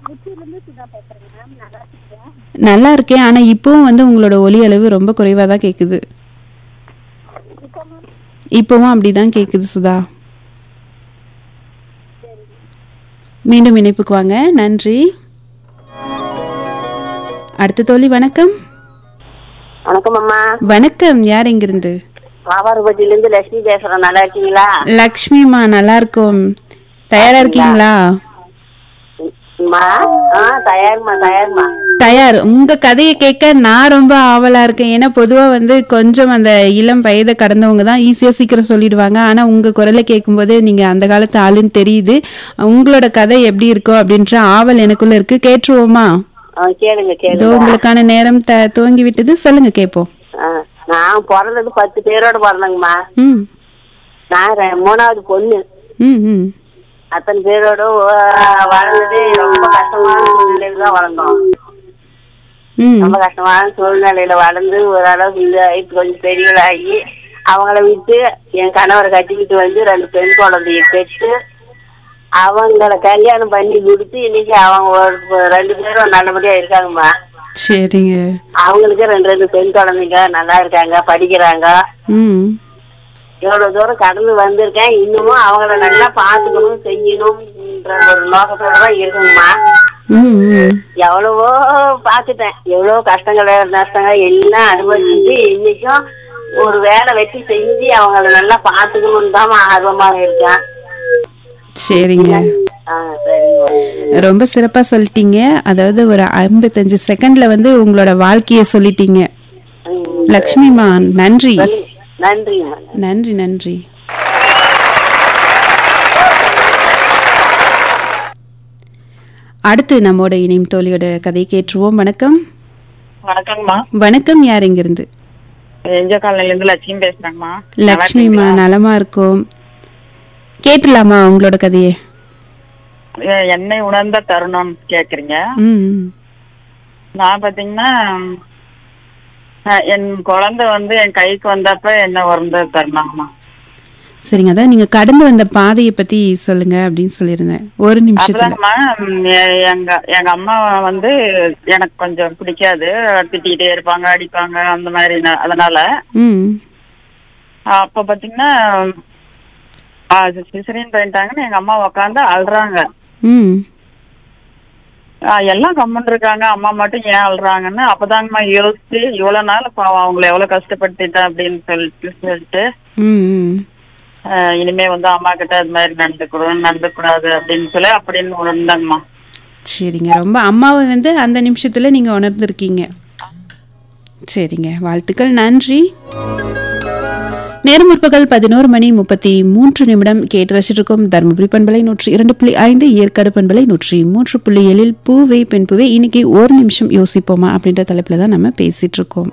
திருச்சியிலேருந்து சுதா பேசுகிறேங்க மேம் நல்லா இருக்கீங்களா நல்லா இருக்கேன் ஆனா இப்பவும் வந்து உங்களோட ஒலி அளவு ரொம்ப குறைவா தான் கேக்குது இப்போ மேம் இப்பவும் அப்படிதான் கேக்குது சுதா மீண்டும் இணைப்புக்கு வாங்க நன்றி அடுத்த தோழி வணக்கம் வணக்கம் அம்மா வணக்கம் யார் இங்கிருந்து பாவாரப்பட்டியில இருந்து லட்சுமி பேசுறேன் நல்லா இருக்கீங்களா லக்ஷ்மிமா நல்லா இருக்கோம் தயாரா இருக்கீங்களா அம்மா ஆ தயார்மா தயார்மா தயார் உங்க கதையை கேட்க நான் ரொம்ப ஆவலா இருக்கேன் ஏன்னா பொதுவா வந்து கொஞ்சம் அந்த இளம் வயதை கடந்தவங்க தான் ஈஸியா சீக்கிரம் சொல்லிடுவாங்க ஆனா உங்க குரலை கேட்கும்போது நீங்க அந்த காலத்து ஆளுன்னு தெரியுது உங்களோட கதை எப்படி இருக்கோ அப்படின்ற ஆவல் எனக்குள்ள இருக்கு கேட்டுருவோமா ஆ, கேளுங்க இதோ கேளுங்க உங்களுக்கான நேரம் த- துவங்கி விட்டது சொல்லுங்க கேட்போம் ஆ, நான் பிறந்தது பத்து பேரோட பிறந்தேங்கம்மா ம் நான் ரெ- மூணாவது பொண்ணு ம் ம் அத்தனை பேரோட வ- வளர்ந்தது ரொம்ப கஷ்டமான சூழ்நிலையில தான் வளர்ந்தோம் ம் ரொம்ப கஷ்டமான சூழ்நிலையில வளர்ந்து ஓரளவுக்கு இந்த வயசு கொஞ்சம் பெரியவளாகி அவங்கள விட்டு என் கணவரை கட்டிக்கிட்டு வந்து ரெண்டு பெண் குழந்தைய பெற்று அவங்கள கல்யாணம் பண்ணி கொடுத்து இன்னைக்கு அவங்க ஒரு ரெண்டு பேரும் நல்லபடியா இருக்காங்கம்மா சரிங்க அவங்களுக்கு ரெண்டு ரெண்டு பெண் குழந்தைங்க நல்லா இருக்காங்க படிக்கிறாங்க ம் எவ்வளவு தூரம் கடந்து வந்திருக்கேன் இன்னமும் அவங்கள நல்லா பாத்துக்கணும் செய்யணும்ன்ற ஒரு நோக்கத்தோட தான் இருக்குங்கம்மா ம் ம் எவ்வளவோ பார்த்துட்டேன் எவ்வளவோ கஷ்டங்கள் நஷ்டங்கள் எல்லாம் அனுபவிச்சுட்டு இன்னைக்கும் ஒரு வேலை வச்சு செஞ்சு அவங்கள நல்லா பாத்துக்கணும்னு தான் ஆர்வமா இருக்கேன் சரிங்க ஆ சரிங்க ரொம்ப சிறப்பா சொல்லிட்டீங்க அதாவது ஒரு ஐம்பத்தஞ்சு செகண்ட்ல வந்து உங்களோட வாழ்க்கைய சொல்லிட்டீங்க ம், லக்ஷ்மிமா நன்றி நன்றிங்கம்மா நன்றி நன்றி அடுத்து நம்மோட இணையும் தோழியோட கதை கேட்டுருவோம் வணக்கம் வணக்கங்கம்மா வணக்கம் யார் இங்கிருந்து எஞ்ச காலனில இருந்து லட்சுமி பேசுறேங்கம்மா லக்ஷ்மிமா நலமா இருக்கோம் கேட்டுலாமா உங்களோட கதையை எ- என்னை உணர்ந்த தருணம் கேக்குறீங்க ம் ம். நான் பாத்தீங்கன்னா அஹ், என் குழந்தை வந்து என் கைக்கு வந்தப்ப என்ன உணர்ந்த தருணம்மா சரிங்க அதான் நீங்க கடந்து வந்த பாதையை பத்தி சொல்லுங்க அப்படின்னு சொல்லியிருந்தேன் ஒரு நிமிஷத்துல அப்பதாங்கம்மா ம், எ- எங்க எங்க அம்மா வந்து எனக்கு கொஞ்சம் பிடிக்காது திட்டிக்கிட்டே இருப்பாங்க அடிப்பாங்க அந்த மாதிரி ந- அதனால ம் அப்ப பாத்தீங்கன்னா சிசரின் பண்ணிட்டாங்கன்னு எங்க அம்மா உக்காந்து அழுறாங்க ம் ஆஹ் எல்லாம் கம்மன் இருக்காங்க அம்மா மட்டும் ஏன் அழுறாங்கன்னு அப்பதாங்கம்மா யோசிச்சு இவ்வளவு நாள் பாவம் அவங்கள எவ்வளவு கஷ்டப்படுத்திட்டேன் அப்படின்னு சொல்லிட்டு சொல்லிட்டு ம் ம் ஆஹ் இனிமே வந்து அம்மா கிட்ட அது மாதிரி நடந்துக்கூடாது நடந்துக்கூடாது அப்படின்னு சொல்லி அப்படின்னு உணர்ந்தாங்கம்மா சரிங்க ரொம்ப அம்மாவை வந்து அந்த நிமிஷத்துல நீங்க உணர்ந்திருக்கீங்க சரிங்க வாழ்த்துக்கள் நன்றி நேரம் முற்பகல் பதினோரு மணி முப்பத்தி மூன்று நிமிடம் கேட்டு ரசிச்சிருக்கும் தருமபுரி பண்பலை நூற்றி இரண்டு புள்ளி ஐந்து ஏற்காடு பண்பலை நூற்றி மூன்று புள்ளி ஏழில் பூவே பெண் பூவே இன்னைக்கு ஒரு நிமிஷம் யோசிப்போமா அப்படின்ற தலைப்புல தான் நம்ம பேசிட்டு இருக்கோம்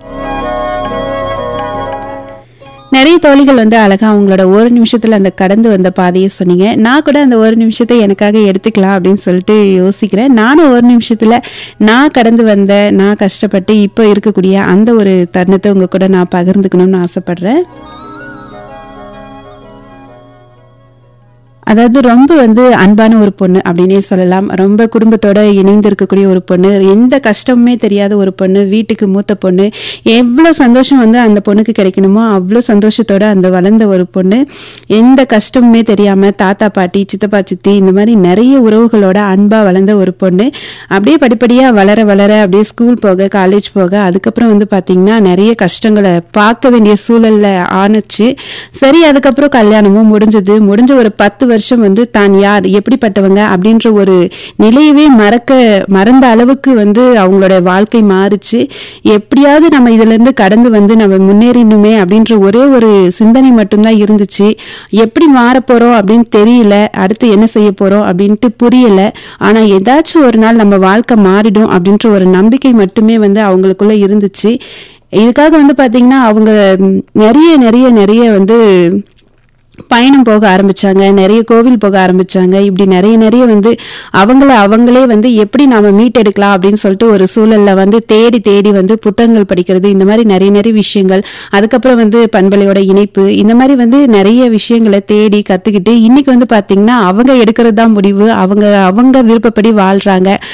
நிறைய தோழிகள் வந்து அழகா அவங்களோட ஒரு நிமிஷத்துல அந்த கடந்து வந்த பாதையை சொன்னீங்க நான் கூட அந்த ஒரு நிமிஷத்தை எனக்காக எடுத்துக்கலாம் அப்படின்னு சொல்லிட்டு யோசிக்கிறேன் நானும் ஒரு நிமிஷத்துல நான் கடந்து வந்த நான் கஷ்டப்பட்டு இப்போ இருக்கக்கூடிய அந்த ஒரு தருணத்தை உங்க கூட நான் பகிர்ந்துக்கணும்னு ஆசைப்படுறேன் அதாவது ரொம்ப வந்து அன்பான ஒரு பொண்ணு அப்படின்னே சொல்லலாம் ரொம்ப குடும்பத்தோட இணைந்து இருக்கக்கூடிய ஒரு பொண்ணு எந்த கஷ்டமுமே தெரியாத ஒரு பொண்ணு வீட்டுக்கு மூத்த பொண்ணு எவ்வளோ சந்தோஷம் வந்து அந்த பொண்ணுக்கு கிடைக்கணுமோ அவ்வளோ சந்தோஷத்தோட அந்த வளர்ந்த ஒரு பொண்ணு எந்த கஷ்டமுமே தெரியாம தாத்தா பாட்டி சித்தப்பா சித்தி இந்த மாதிரி நிறைய உறவுகளோட அன்பா வளர்ந்த ஒரு பொண்ணு அப்படியே படிப்படியா வளர வளர அப்படியே ஸ்கூல் போக காலேஜ் போக அதுக்கப்புறம் வந்து பாத்தீங்கன்னா நிறைய கஷ்டங்களை பார்க்க வேண்டிய சூழல்ல ஆணுச்சு சரி அதுக்கப்புறம் கல்யாணமும் முடிஞ்சது முடிஞ்ச ஒரு பத்து வருஷம் வந்து தான் யார் எப்படிப்பட்டவங்க அப்படின்ற ஒரு நிலையவே மறக்க மறந்த அளவுக்கு வந்து அவங்களோட வாழ்க்கை மாறுச்சு எப்படியாவது நம்ம இதுல இருந்து கடந்து வந்து நம்ம முன்னேறினுமே அப்படின்ற ஒரே ஒரு சிந்தனை மட்டும்தான் இருந்துச்சு எப்படி மாறப் போறோம் அப்படின்னு தெரியல அடுத்து என்ன செய்ய போறோம் அப்படின்ட்டு புரியல ஆனா ஏதாச்சும் ஒரு நாள் நம்ம வாழ்க்கை மாறிடும் அப்படின்ற ஒரு நம்பிக்கை மட்டுமே வந்து அவங்களுக்குள்ள இருந்துச்சு இதுக்காக வந்து பாத்தீங்கன்னா அவங்க ம், நிறைய நிறைய நிறைய வந்து பயணம் போக ஆரம்பிச்சாங்க நிறைய கோவில் போக ஆரம்பிச்சாங்க இப்படி நிறைய நிறைய வந்து அவங்கள அவங்களே வந்து எப்படி நாம மீட்டெடுக்கலாம் அப்படின்னு சொல்லிட்டு ஒரு சூழல்ல வந்து தேடி தேடி வந்து புத்தகங்கள் படிக்கிறது இந்த மாதிரி நிறைய நிறைய விஷயங்கள் அதுக்கப்புறம் வந்து பண்பலையோட இணைப்பு இந்த மாதிரி வந்து நிறைய விஷயங்களை தேடி கத்துக்கிட்டு இன்னைக்கு வந்து பாத்தீங்கன்னா அவங்க எடுக்கிறது தான் முடிவு அவங்க அவங்க விருப்பப்படி வாழ்றாங்க